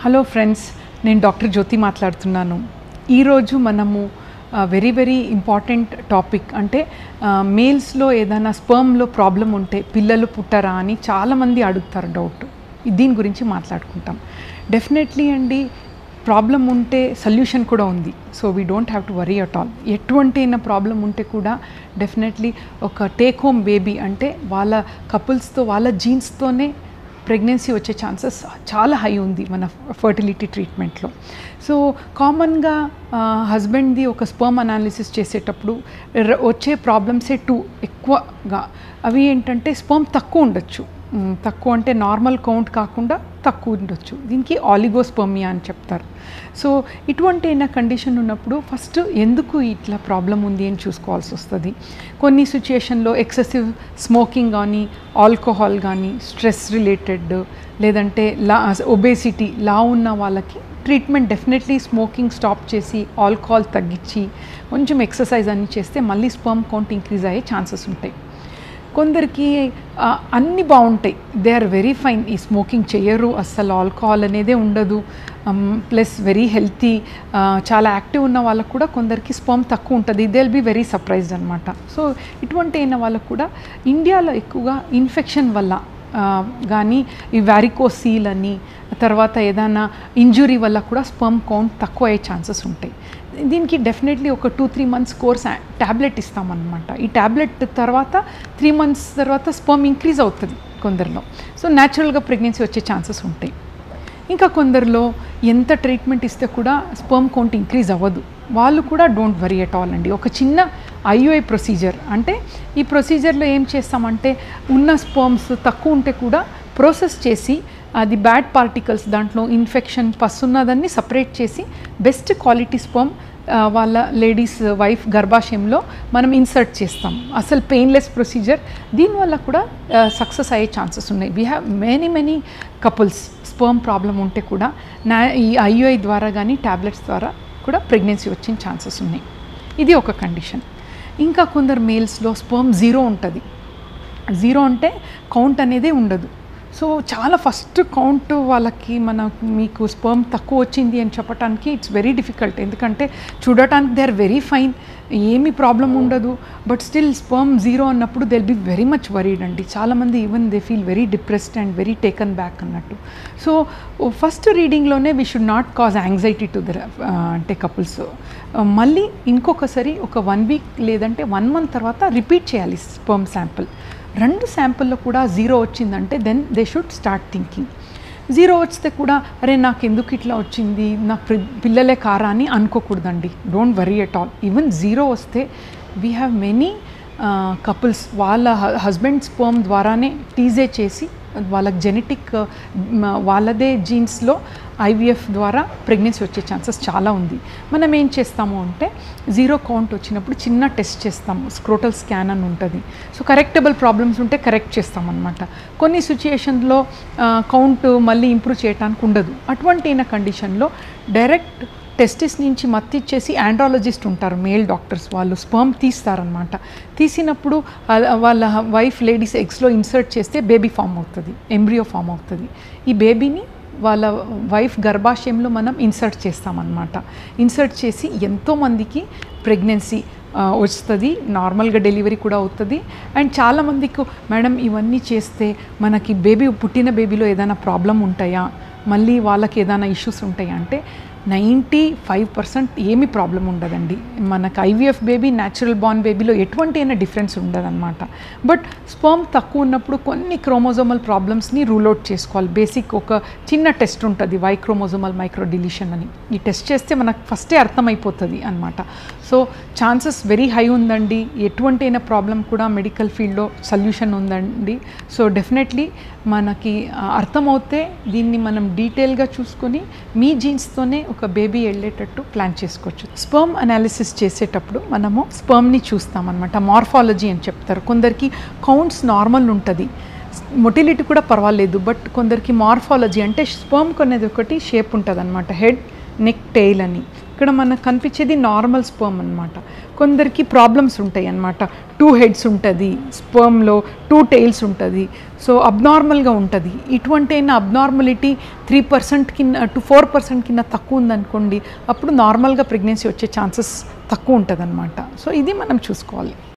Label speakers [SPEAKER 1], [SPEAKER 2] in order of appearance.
[SPEAKER 1] hello friends నేను doctor Jyothi మాట్లాడుతున్నాను ఈరోజు మనము వెరీ వెరీ ఇంపార్టెంట్ టాపిక్ అంటే మేల్స్లో ఏదైనా స్పర్మ్లో ప్రాబ్లం ఉంటే పిల్లలు పుట్టరా అని చాలామంది అడుగుతారు డౌట్ దీని గురించి మాట్లాడుకుంటాం డెఫినెట్లీ అండి ప్రాబ్లం ఉంటే సొల్యూషన్ కూడా ఉంది so we don't have to worry at all ఎటువంటి అయినా ప్రాబ్లం ఉంటే కూడా డెఫినెట్లీ ఒక టేక్ హోమ్ బేబీ అంటే వాళ్ళ కపుల్స్తో వాళ్ళ జీన్స్తోనే ప్రెగ్నెన్సీ వచ్చే ఛాన్సెస్ చాలా హై ఉంది మన ఫర్టిలిటీ ట్రీట్మెంట్లో సో కామన్గా హస్బెండ్ది ఒక స్పర్మ్ అనాలిసిస్ చేసేటప్పుడు ర- వచ్చే ప్రాబ్లమ్సే టూ ఎక్కువగా అవి ఏంటంటే స్పర్మ్ తక్కువ ఉండొచ్చు మ్, తక్కువ అంటే నార్మల్ కౌంట్ కాకుండా తక్కువ ఉండొచ్చు దీనికి ఆలిగోస్పర్మియా అని చెప్తారు సో ఇటువంటి అయిన కండిషన్ ఉన్నప్పుడు ఫస్ట్ ఎందుకు ఇట్లా ప్రాబ్లం ఉంది అని చూసుకోవాల్సి వస్తుంది కొన్ని సిచ్యుయేషన్లో ఎక్సెసివ్ స్మోకింగ్ కానీ ఆల్కహాల్ కానీ స్ట్రెస్ రిలేటెడ్ లేదంటే లా ఒబేసిటీ లా ఉన్న వాళ్ళకి ట్రీట్మెంట్ డెఫినెట్లీ స్మోకింగ్ స్టాప్ చేసి ఆల్కహాల్ తగ్గించి కొంచెం ఎక్సర్సైజ్ అన్ని చేస్తే మళ్ళీ స్పర్మ్ కౌంట్ ఇంక్రీజ్ అయ్యే ఛాన్సెస్ ఉంటాయి కొందరికి ఆ, అన్నీ బాగుంటాయి దే ఆర్ వెరీ ఫైన్ ఈ స్మోకింగ్ చేయరు అస్సలు ఆల్కహాల్ అనేదే ఉండదు ప్లస్ వెరీ హెల్తీ చాలా యాక్టివ్ ఉన్న వాళ్ళకు కూడా కొందరికి స్పర్మ్ తక్కువ ఉంటుంది they will be very surprised అనమాట సో ఇటువంటి అయిన వాళ్ళకు కూడా ఇండియాలో ఎక్కువగా ఇన్ఫెక్షన్ వల్ల కానీ ఈ వ్యారికోసీల్ అని తర్వాత ఏదైనా ఇంజురీ వల్ల కూడా స్పర్మ్ కౌంట్ తక్కువ అయ్యే ఛాన్సెస్ ఉంటాయి దీనికి డెఫినెట్లీ ఒక two three months course tablet ఇస్తామన్నమాట ఈ ట్యాబ్లెట్ తర్వాత త్రీ మంత్స్ తర్వాత స్పర్మ్ ఇంక్రీజ్ అవుతుంది కొందరిలో సో న్యాచురల్గా ప్రెగ్నెన్సీ వచ్చే ఛాన్సెస్ ఉంటాయి ఇంకా కొందరిలో ఎంత ట్రీట్మెంట్ ఇస్తే కూడా స్పర్మ్ కౌంట్ ఇంక్రీజ్ అవ్వదు వాళ్ళు కూడా డోంట్ వరీ అట్ ఆల్ అండి ఒక చిన్న ఐయుఐ ప్రొసీజర్ అంటే ఈ ప్రొసీజర్లో ఏం చేస్తామంటే ఉన్న స్పర్మ్స్ తక్కువ ఉంటే కూడా ప్రాసెస్ చేసి అది బ్యాడ్ పార్టికల్స్ దాంట్లో ఇన్ఫెక్షన్ పస్ ఉన్నదాన్ని సపరేట్ చేసి బెస్ట్ క్వాలిటీ స్పర్మ్ వాళ్ళ లేడీస్ వైఫ్ గర్భాశయంలో మనం ఇన్సర్ట్ చేస్తాం అసలు పెయిన్లెస్ ప్రొసీజర్ దీనివల్ల కూడా సక్సెస్ అయ్యే ఛాన్సెస్ ఉన్నాయి we have many many couples sperm problem ఉంటే కూడా నా ఈ ఐయుఐ ద్వారా కానీ ట్యాబ్లెట్స్ ద్వారా కూడా ప్రెగ్నెన్సీ వచ్చిన ఛాన్సెస్ ఉన్నాయి ఇది ఒక కండిషన్ ఇంకా కొందరు మేల్స్లో స్పర్మ్ జీరో ఉంటుంది జీరో అంటే కౌంట్ అనేదే ఉండదు సో చాలా ఫస్ట్ కౌంట్ వాళ్ళకి మన మీకు స్పర్మ్ తక్కువ వచ్చింది అని చెప్పడానికి ఇట్స్ వెరీ డిఫికల్ట్ ఎందుకంటే చూడటానికి దే ఆర్ వెరీ ఫైన్ ఏమి ప్రాబ్లం ఉండదు బట్ స్టిల్ స్పర్మ్ జీరో అన్నప్పుడు they be very much worried అండి చాలామంది even they feel very depressed and very taken back అన్నట్టు సో ఫస్ట్ రీడింగ్లోనే we should not cause anxiety to other అంటే couples మళ్ళీ ఇంకొకసారి ఒక వన్ వీక్ లేదంటే వన్ మంత్ తర్వాత రిపీట్ చేయాలి స్పర్మ్ శాంపుల్ రెండు శాంపుల్లో కూడా జీరో వచ్చిందంటే then they should start thinking zero వస్తే కూడా అరే నాకు ఎందుకు ఇట్లా వచ్చింది నా pri- పిల్లలే కారా అని అనుకోకూడదండి don't worry at all even zero వస్తే వీ హ్యావ్ మెనీ కపుల్స్ వాళ్ళ హస్బెండ్ స్పర్మ్ ద్వారానే టీజే చేసి వాళ్ళకి జెనెటిక్ వాళ్ళదే జీన్స్లో ఐవీఎఫ్ ద్వారా ప్రెగ్నెన్సీ వచ్చే ఛాన్సెస్ చాలా ఉంది మనం ఏం చేస్తాము అంటే జీరో కౌంట్ వచ్చినప్పుడు చిన్న టెస్ట్ చేస్తాము స్క్రోటల్ స్కాన్ అని ఉంటుంది సో కరెక్టబుల్ ప్రాబ్లమ్స్ ఉంటే కరెక్ట్ చేస్తామన్నమాట కొన్ని సిచ్యుయేషన్లో కౌంట్ మళ్ళీ ఇంప్రూవ్ చేయడానికి ఉండదు అటువంటి అయిన కండిషన్లో డైరెక్ట్ టెస్టిస్ నుంచి మత్తిచ్చేసి ఆండ్రాలజిస్ట్ ఉంటారు మేల్ డాక్టర్స్ వాళ్ళు స్పర్మ్ తీస్తారనమాట తీసినప్పుడు ఆ- వాళ్ళ వైఫ్ లేడీస్ ఎగ్స్లో ఇన్సర్ట్ చేస్తే బేబీ ఫామ్ అవుతుంది ఎంబ్రియో ఫామ్ అవుతుంది ఈ బేబీని వాళ్ళ వైఫ్ గర్భాశయంలో మనం ఇన్సర్ట్ చేస్తామన్నమాట ఇన్సర్ట్ చేసి ఎంతోమందికి ప్రెగ్నెన్సీ వస్తుంది నార్మల్గా డెలివరీ కూడా అవుతుంది అండ్ చాలామందికి మేడం ఇవన్నీ చేస్తే మనకి బేబీ పుట్టిన బేబీలో ఏదైనా ప్రాబ్లం ఉంటాయా మళ్ళీ వాళ్ళకి ఏదైనా ఇష్యూస్ ఉంటాయా అంటే నైంటీ ఫైవ్ పర్సెంట్ ఏమి ప్రాబ్లం ఉండదండి మనకు ఐవీఎఫ్ బేబీ న్యాచురల్ బార్న్ బేబీలో ఎటువంటి అయినా డిఫరెన్స్ ఉండదన్నమాట బట్ స్పర్మ్ తక్కువ ఉన్నప్పుడు కొన్ని క్రోమోజోమల్ ప్రాబ్లమ్స్ని రూల్ అవుట్ చేసుకోవాలి బేసిక్ ఒక చిన్న టెస్ట్ ఉంటుంది వై క్రోమోజోమల్ మైక్రో డిలీషన్ అని ఈ టెస్ట్ చేస్తే మనకు ఫస్టే అర్థమైపోతుంది అనమాట సో ఛాన్సెస్ వెరీ హై ఉందండి ఎటువంటి అయినా ప్రాబ్లం కూడా మెడికల్ ఫీల్డ్లో సొల్యూషన్ ఉందండి సో డెఫినెట్లీ మనకి ఆ, అర్థమవుతే దీన్ని మనం డీటెయిల్గా చూసుకొని మీ జీన్స్తోనే ఒక బేబీ వెళ్ళేటట్టు ప్లాన్ చేసుకోవచ్చు స్పర్మ్ అనాలిసిస్ చేసేటప్పుడు మనము స్పర్మ్ని చూస్తామన్నమాట మార్ఫాలజీ అని చెప్తారు కొందరికి కౌంట్స్ నార్మల్ ఉంటుంది మొటిలిటీ కూడా పర్వాలేదు బట్ కొందరికి మార్ఫాలజీ అంటే స్పర్మ్ కొనేది ఒకటి షేప్ ఉంటుంది అనమాట హెడ్ నెక్ టెయిల్ అని ఇక్కడ మనకు కనిపించేది నార్మల్ స్పర్మ్ అనమాట కొందరికి ప్రాబ్లమ్స్ ఉంటాయి అన్నమాట టూ హెడ్స్ ఉంటుంది స్పర్మ్లో టూ టెయిల్స్ ఉంటుంది సో అబ్నార్మల్గా ఉంటుంది ఇటువంటి అయిన అబ్నార్మలిటీ త్రీ పర్సెంట్ కింద టు ఫోర్ పర్సెంట్ కింద తక్కువ ఉందనుకోండి అప్పుడు నార్మల్గా ప్రెగ్నెన్సీ వచ్చే ఛాన్సెస్ తక్కువ ఉంటుంది అనమాట సో ఇది మనం చూసుకోవాలి